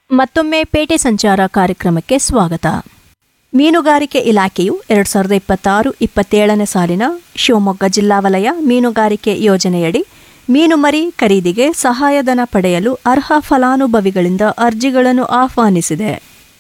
ಮತ್ತೊಮ್ಮೆ ಪೇಟೆ ಸಂಚಾರ ಕಾರ್ಯಕ್ರಮಕ್ಕೆ ಸ್ವಾಗತ ಮೀನುಗಾರಿಕೆ ಇಲಾಖೆಯು ಎರಡು ಸಾವಿರದ ಇಪ್ಪತ್ತಾರು ಇಪ್ಪತ್ತೇಳನೇ ಸಾಲಿನ ಶಿವಮೊಗ್ಗ ಜಿಲ್ಲಾ ವಲಯ ಮೀನುಗಾರಿಕೆ ಯೋಜನೆಯಡಿ ಮೀನುಮರಿ ಖರೀದಿಗೆ ಸಹಾಯಧನ ಪಡೆಯಲು ಅರ್ಹ ಫಲಾನುಭವಿಗಳಿಂದ ಅರ್ಜಿಗಳನ್ನು ಆಹ್ವಾನಿಸಿದೆ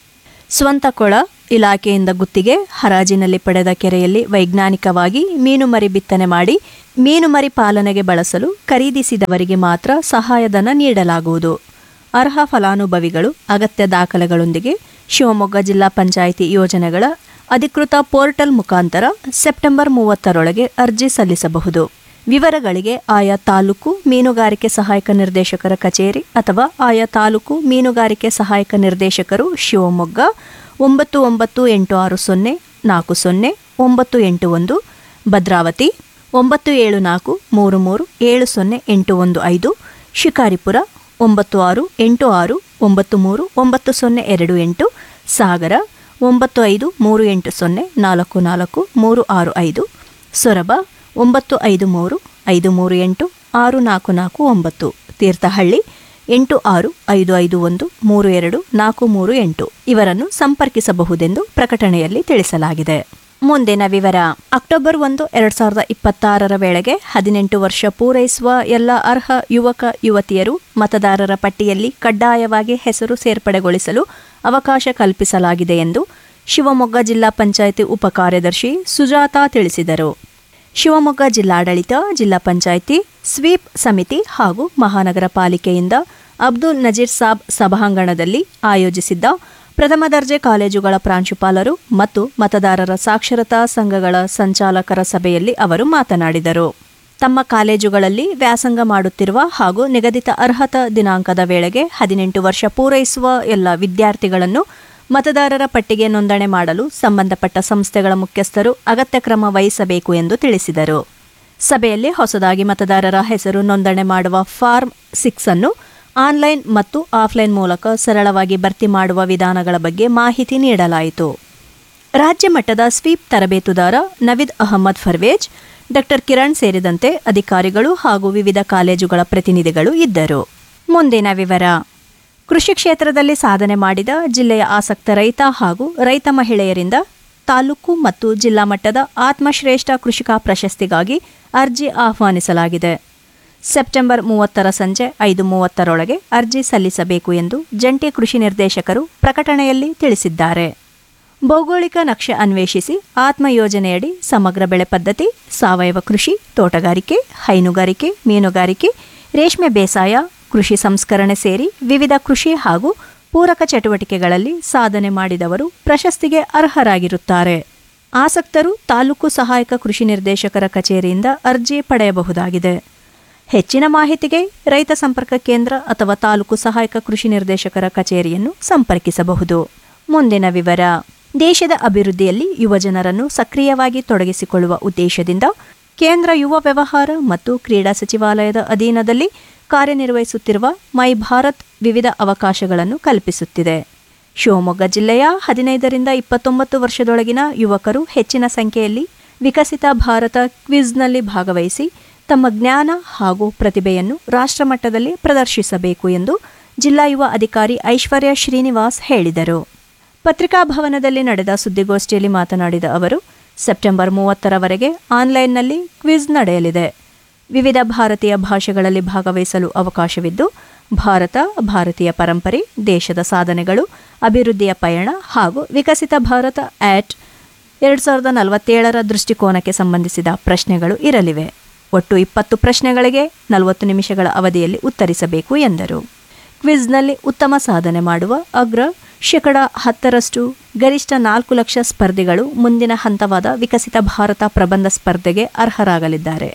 ಸ್ವಂತ ಕೊಳ ಇಲಾಖೆಯಿಂದ ಗುತ್ತಿಗೆ ಹರಾಜಿನಲ್ಲಿ ಪಡೆದ ಕೆರೆಯಲ್ಲಿ ವೈಜ್ಞಾನಿಕವಾಗಿ ಮೀನುಮರಿ ಬಿತ್ತನೆ ಮಾಡಿ ಮೀನುಮರಿ ಪಾಲನೆಗೆ ಬಳಸಲು ಖರೀದಿಸಿದವರಿಗೆ ಮಾತ್ರ ಸಹಾಯಧನ ನೀಡಲಾಗುವುದು ಅರ್ಹ ಫಲಾನುಭವಿಗಳು ಅಗತ್ಯ ದಾಖಲೆಗಳೊಂದಿಗೆ ಶಿವಮೊಗ್ಗ ಜಿಲ್ಲಾ ಪಂಚಾಯಿತಿ ಯೋಜನೆಗಳ ಅಧಿಕೃತ ಪೋರ್ಟಲ್ ಮುಖಾಂತರ ಸೆಪ್ಟೆಂಬರ್ ಮೂವತ್ತರೊಳಗೆ ಅರ್ಜಿ ಸಲ್ಲಿಸಬಹುದು ವಿವರಗಳಿಗೆ ಆಯಾ ತಾಲೂಕು ಮೀನುಗಾರಿಕೆ ಸಹಾಯಕ ನಿರ್ದೇಶಕರ ಕಚೇರಿ ಅಥವಾ ಆಯಾ ತಾಲೂಕು ಮೀನುಗಾರಿಕೆ ಸಹಾಯಕ ನಿರ್ದೇಶಕರು ಶಿವಮೊಗ್ಗ ಒಂಬತ್ತು ಒಂಬತ್ತು ಎಂಟು ಆರು ಸೊನ್ನೆ ನಾಲ್ಕು ಸೊನ್ನೆ ಒಂಬತ್ತು ಎಂಟು ಒಂದು ಭದ್ರಾವತಿ ಒಂಬತ್ತು ಏಳು ನಾಲ್ಕು ಮೂರು ಮೂರು ಏಳು ಸೊನ್ನೆ ಎಂಟು ಒಂದು ಐದು ಶಿಕಾರಿಪುರ ಒಂಬತ್ತು ಆರು ಎಂಟು ಆರು ಒಂಬತ್ತು ಮೂರು ಒಂಬತ್ತು ಸೊನ್ನೆ ಎರಡು ಎಂಟು ಸಾಗರ ಒಂಬತ್ತು ಐದು ಮೂರು ಎಂಟು ಸೊನ್ನೆ ನಾಲ್ಕು ನಾಲ್ಕು ಮೂರು ಆರು ಐದು ಸೊರಬ ಒಂಬತ್ತು ಐದು ಮೂರು ಐದು ಮೂರು ಎಂಟು ಆರು ನಾಲ್ಕು ನಾಲ್ಕು ಒಂಬತ್ತು ತೀರ್ಥಹಳ್ಳಿ ಎಂಟು ಆರು ಐದು ಐದು ಒಂದು ಮೂರು ಎರಡು ನಾಲ್ಕು ಮೂರು ಎಂಟು ಇವರನ್ನು ಸಂಪರ್ಕಿಸಬಹುದೆಂದು ಪ್ರಕಟಣೆಯಲ್ಲಿ ತಿಳಿಸಲಾಗಿದೆ ಮುಂದಿನ ವಿವರ ಅಕ್ಟೋಬರ್ ಒಂದು ಎರಡ್ ಸಾವಿರದ ಇಪ್ಪತ್ತಾರರ ವೇಳೆಗೆ ಹದಿನೆಂಟು ವರ್ಷ ಪೂರೈಸುವ ಎಲ್ಲ ಅರ್ಹ ಯುವಕ ಯುವತಿಯರು ಮತದಾರರ ಪಟ್ಟಿಯಲ್ಲಿ ಕಡ್ಡಾಯವಾಗಿ ಹೆಸರು ಸೇರ್ಪಡೆಗೊಳಿಸಲು ಅವಕಾಶ ಕಲ್ಪಿಸಲಾಗಿದೆ ಎಂದು ಶಿವಮೊಗ್ಗ ಜಿಲ್ಲಾ ಪಂಚಾಯಿತಿ ಉಪಕಾರ್ಯದರ್ಶಿ ಸುಜಾತಾ ತಿಳಿಸಿದರು ಶಿವಮೊಗ್ಗ ಜಿಲ್ಲಾಡಳಿತ ಜಿಲ್ಲಾ ಪಂಚಾಯಿತಿ ಸ್ವೀಪ್ ಸಮಿತಿ ಹಾಗೂ ಮಹಾನಗರ ಪಾಲಿಕೆಯಿಂದ ಅಬ್ದುಲ್ ನಜೀರ್ ಸಾಬ್ ಸಭಾಂಗಣದಲ್ಲಿ ಆಯೋಜಿಸಿದ್ದ ಪ್ರಥಮ ದರ್ಜೆ ಕಾಲೇಜುಗಳ ಪ್ರಾಂಶುಪಾಲರು ಮತ್ತು ಮತದಾರರ ಸಾಕ್ಷರತಾ ಸಂಘಗಳ ಸಂಚಾಲಕರ ಸಭೆಯಲ್ಲಿ ಅವರು ಮಾತನಾಡಿದರು ತಮ್ಮ ಕಾಲೇಜುಗಳಲ್ಲಿ ವ್ಯಾಸಂಗ ಮಾಡುತ್ತಿರುವ ಹಾಗೂ ನಿಗದಿತ ಅರ್ಹತಾ ದಿನಾಂಕದ ವೇಳೆಗೆ ಹದಿನೆಂಟು ವರ್ಷ ಪೂರೈಸುವ ಎಲ್ಲ ವಿದ್ಯಾರ್ಥಿಗಳನ್ನು ಮತದಾರರ ಪಟ್ಟಿಗೆ ನೋಂದಣಿ ಮಾಡಲು ಸಂಬಂಧಪಟ್ಟ ಸಂಸ್ಥೆಗಳ ಮುಖ್ಯಸ್ಥರು ಅಗತ್ಯ ಕ್ರಮ ವಹಿಸಬೇಕು ಎಂದು ತಿಳಿಸಿದರು ಸಭೆಯಲ್ಲಿ ಹೊಸದಾಗಿ ಮತದಾರರ ಹೆಸರು ನೋಂದಣಿ ಮಾಡುವ ಫಾರ್ಮ್ ಸಿಕ್ಸ್ ಅನ್ನು ಆನ್ಲೈನ್ ಮತ್ತು ಆಫ್ಲೈನ್ ಮೂಲಕ ಸರಳವಾಗಿ ಭರ್ತಿ ಮಾಡುವ ವಿಧಾನಗಳ ಬಗ್ಗೆ ಮಾಹಿತಿ ನೀಡಲಾಯಿತು ರಾಜ್ಯ ಮಟ್ಟದ ಸ್ವೀಪ್ ತರಬೇತುದಾರ ನವೀದ್ ಅಹಮದ್ ಫರ್ವೇಜ್ ಡಾಕ್ಟರ್ ಕಿರಣ್ ಸೇರಿದಂತೆ ಅಧಿಕಾರಿಗಳು ಹಾಗೂ ವಿವಿಧ ಕಾಲೇಜುಗಳ ಪ್ರತಿನಿಧಿಗಳು ಇದ್ದರು ಮುಂದಿನ ವಿವರ ಕೃಷಿ ಕ್ಷೇತ್ರದಲ್ಲಿ ಸಾಧನೆ ಮಾಡಿದ ಜಿಲ್ಲೆಯ ಆಸಕ್ತ ರೈತ ಹಾಗೂ ರೈತ ಮಹಿಳೆಯರಿಂದ ತಾಲೂಕು ಮತ್ತು ಜಿಲ್ಲಾ ಮಟ್ಟದ ಆತ್ಮಶ್ರೇಷ್ಠ ಕೃಷಿಕ ಪ್ರಶಸ್ತಿಗಾಗಿ ಅರ್ಜಿ ಆಹ್ವಾನಿಸಲಾಗಿದೆ ಸೆಪ್ಟೆಂಬರ್ ಮೂವತ್ತರ ಸಂಜೆ ಐದು ಮೂವತ್ತರೊಳಗೆ ಅರ್ಜಿ ಸಲ್ಲಿಸಬೇಕು ಎಂದು ಜಂಟಿ ಕೃಷಿ ನಿರ್ದೇಶಕರು ಪ್ರಕಟಣೆಯಲ್ಲಿ ತಿಳಿಸಿದ್ದಾರೆ ಭೌಗೋಳಿಕ ನಕ್ಷೆ ಅನ್ವೇಷಿಸಿ ಆತ್ಮ ಯೋಜನೆಯಡಿ ಸಮಗ್ರ ಬೆಳೆ ಪದ್ಧತಿ ಸಾವಯವ ಕೃಷಿ ತೋಟಗಾರಿಕೆ ಹೈನುಗಾರಿಕೆ ಮೀನುಗಾರಿಕೆ ರೇಷ್ಮೆ ಬೇಸಾಯ ಕೃಷಿ ಸಂಸ್ಕರಣೆ ಸೇರಿ ವಿವಿಧ ಕೃಷಿ ಹಾಗೂ ಪೂರಕ ಚಟುವಟಿಕೆಗಳಲ್ಲಿ ಸಾಧನೆ ಮಾಡಿದವರು ಪ್ರಶಸ್ತಿಗೆ ಅರ್ಹರಾಗಿರುತ್ತಾರೆ ಆಸಕ್ತರು ತಾಲೂಕು ಸಹಾಯಕ ಕೃಷಿ ನಿರ್ದೇಶಕರ ಕಚೇರಿಯಿಂದ ಅರ್ಜಿ ಪಡೆಯಬಹುದಾಗಿದೆ ಹೆಚ್ಚಿನ ಮಾಹಿತಿಗೆ ರೈತ ಸಂಪರ್ಕ ಕೇಂದ್ರ ಅಥವಾ ತಾಲೂಕು ಸಹಾಯಕ ಕೃಷಿ ನಿರ್ದೇಶಕರ ಕಚೇರಿಯನ್ನು ಸಂಪರ್ಕಿಸಬಹುದು ಮುಂದಿನ ವಿವರ ದೇಶದ ಅಭಿವೃದ್ಧಿಯಲ್ಲಿ ಯುವಜನರನ್ನು ಸಕ್ರಿಯವಾಗಿ ತೊಡಗಿಸಿಕೊಳ್ಳುವ ಉದ್ದೇಶದಿಂದ ಕೇಂದ್ರ ಯುವ ವ್ಯವಹಾರ ಮತ್ತು ಕ್ರೀಡಾ ಸಚಿವಾಲಯದ ಅಧೀನದಲ್ಲಿ ಕಾರ್ಯನಿರ್ವಹಿಸುತ್ತಿರುವ ಮೈ ಭಾರತ್ ವಿವಿಧ ಅವಕಾಶಗಳನ್ನು ಕಲ್ಪಿಸುತ್ತಿದೆ ಶಿವಮೊಗ್ಗ ಜಿಲ್ಲೆಯ ಹದಿನೈದರಿಂದ ಇಪ್ಪತ್ತೊಂಬತ್ತು ವರ್ಷದೊಳಗಿನ ಯುವಕರು ಹೆಚ್ಚಿನ ಸಂಖ್ಯೆಯಲ್ಲಿ ವಿಕಸಿತ ಭಾರತ ಕ್ವಿಜ್ನಲ್ಲಿ ಭಾಗವಹಿಸಿ ತಮ್ಮ ಜ್ಞಾನ ಹಾಗೂ ಪ್ರತಿಭೆಯನ್ನು ರಾಷ್ಟ್ರಮಟ್ಟದಲ್ಲಿ ಪ್ರದರ್ಶಿಸಬೇಕು ಎಂದು ಜಿಲ್ಲಾ ಯುವ ಅಧಿಕಾರಿ ಐಶ್ವರ್ಯ ಶ್ರೀನಿವಾಸ್ ಹೇಳಿದರು ಪತ್ರಿಕಾಭವನದಲ್ಲಿ ನಡೆದ ಸುದ್ದಿಗೋಷ್ಠಿಯಲ್ಲಿ ಮಾತನಾಡಿದ ಅವರು ಸೆಪ್ಟೆಂಬರ್ ಮೂವತ್ತರವರೆಗೆ ಆನ್ಲೈನ್ನಲ್ಲಿ ಕ್ವಿಜ್ ನಡೆಯಲಿದೆ ವಿವಿಧ ಭಾರತೀಯ ಭಾಷೆಗಳಲ್ಲಿ ಭಾಗವಹಿಸಲು ಅವಕಾಶವಿದ್ದು ಭಾರತ ಭಾರತೀಯ ಪರಂಪರೆ ದೇಶದ ಸಾಧನೆಗಳು ಅಭಿವೃದ್ಧಿಯ ಪಯಣ ಹಾಗೂ ವಿಕಸಿತ ಭಾರತ ಆಟ್ ಎರಡು ಸಾವಿರದ ನಲವತ್ತೇಳರ ದೃಷ್ಟಿಕೋನಕ್ಕೆ ಸಂಬಂಧಿಸಿದ ಪ್ರಶ್ನೆಗಳು ಇರಲಿವೆ ಒಟ್ಟು ಇಪ್ಪತ್ತು ಪ್ರಶ್ನೆಗಳಿಗೆ ನಲವತ್ತು ನಿಮಿಷಗಳ ಅವಧಿಯಲ್ಲಿ ಉತ್ತರಿಸಬೇಕು ಎಂದರು ಕ್ವಿಜ್ನಲ್ಲಿ ಉತ್ತಮ ಸಾಧನೆ ಮಾಡುವ ಅಗ್ರ ಶೇಕಡ ಹತ್ತರಷ್ಟು ಗರಿಷ್ಠ ನಾಲ್ಕು ಲಕ್ಷ ಸ್ಪರ್ಧಿಗಳು ಮುಂದಿನ ಹಂತವಾದ ವಿಕಸಿತ ಭಾರತ ಪ್ರಬಂಧ ಸ್ಪರ್ಧೆಗೆ ಅರ್ಹರಾಗಲಿದ್ದಾರೆ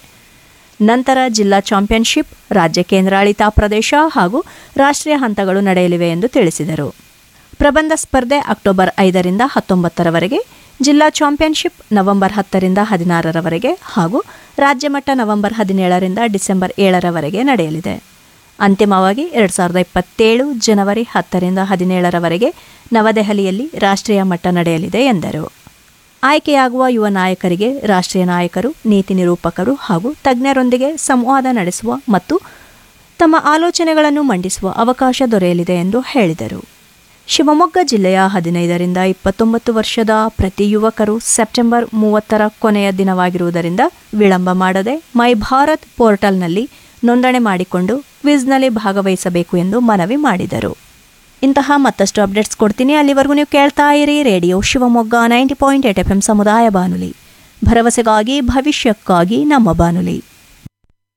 ನಂತರ ಜಿಲ್ಲಾ ಚಾಂಪಿಯನ್ಶಿಪ್ ರಾಜ್ಯ ಕೇಂದ್ರಾಡಳಿತ ಪ್ರದೇಶ ಹಾಗೂ ರಾಷ್ಟ್ರೀಯ ಹಂತಗಳು ನಡೆಯಲಿವೆ ಎಂದು ತಿಳಿಸಿದರು ಪ್ರಬಂಧ ಸ್ಪರ್ಧೆ ಅಕ್ಟೋಬರ್ ಐದರಿಂದ ಹತ್ತೊಂಬತ್ತರವರೆಗೆ ಜಿಲ್ಲಾ ಚಾಂಪಿಯನ್ಶಿಪ್ ನವೆಂಬರ್ ಹತ್ತರಿಂದ ಹದಿನಾರರವರೆಗೆ ಹಾಗೂ ರಾಜ್ಯಮಟ್ಟ ನವೆಂಬರ್ ಹದಿನೇಳರಿಂದ ಡಿಸೆಂಬರ್ ಏಳರವರೆಗೆ ನಡೆಯಲಿದೆ ಅಂತಿಮವಾಗಿ ಎರಡು ಸಾವಿರದ ಇಪ್ಪತ್ತೇಳು ಜನವರಿ ಹತ್ತರಿಂದ ಹದಿನೇಳರವರೆಗೆ ನವದೆಹಲಿಯಲ್ಲಿ ರಾಷ್ಟ್ರೀಯ ಮಟ್ಟ ನಡೆಯಲಿದೆ ಎಂದರು ಆಯ್ಕೆಯಾಗುವ ಯುವ ನಾಯಕರಿಗೆ ರಾಷ್ಟ್ರೀಯ ನಾಯಕರು ನೀತಿ ನಿರೂಪಕರು ಹಾಗೂ ತಜ್ಞರೊಂದಿಗೆ ಸಂವಾದ ನಡೆಸುವ ಮತ್ತು ತಮ್ಮ ಆಲೋಚನೆಗಳನ್ನು ಮಂಡಿಸುವ ಅವಕಾಶ ದೊರೆಯಲಿದೆ ಎಂದು ಹೇಳಿದರು ಶಿವಮೊಗ್ಗ ಜಿಲ್ಲೆಯ ಹದಿನೈದರಿಂದ ಇಪ್ಪತ್ತೊಂಬತ್ತು ವರ್ಷದ ಪ್ರತಿ ಯುವಕರು ಸೆಪ್ಟೆಂಬರ್ ಮೂವತ್ತರ ಕೊನೆಯ ದಿನವಾಗಿರುವುದರಿಂದ ವಿಳಂಬ ಮಾಡದೆ ಮೈ ಭಾರತ್ ಪೋರ್ಟಲ್ನಲ್ಲಿ ನೋಂದಣಿ ಮಾಡಿಕೊಂಡು ಕ್ವಿಜ್ನಲ್ಲಿ ಭಾಗವಹಿಸಬೇಕು ಎಂದು ಮನವಿ ಮಾಡಿದರು ಇಂತಹ ಮತ್ತಷ್ಟು ಅಪ್ಡೇಟ್ಸ್ ಕೊಡ್ತೀನಿ ಅಲ್ಲಿವರೆಗೂ ನೀವು ಕೇಳ್ತಾ ಇರಿ radio Shivamogga ninety point eight F M ಸಮುದಾಯ ಬಾನುಲಿ ಭರವಸೆಗಾಗಿ ಭವಿಷ್ಯಕ್ಕಾಗಿ ನಮ್ಮ ಬಾನುಲಿ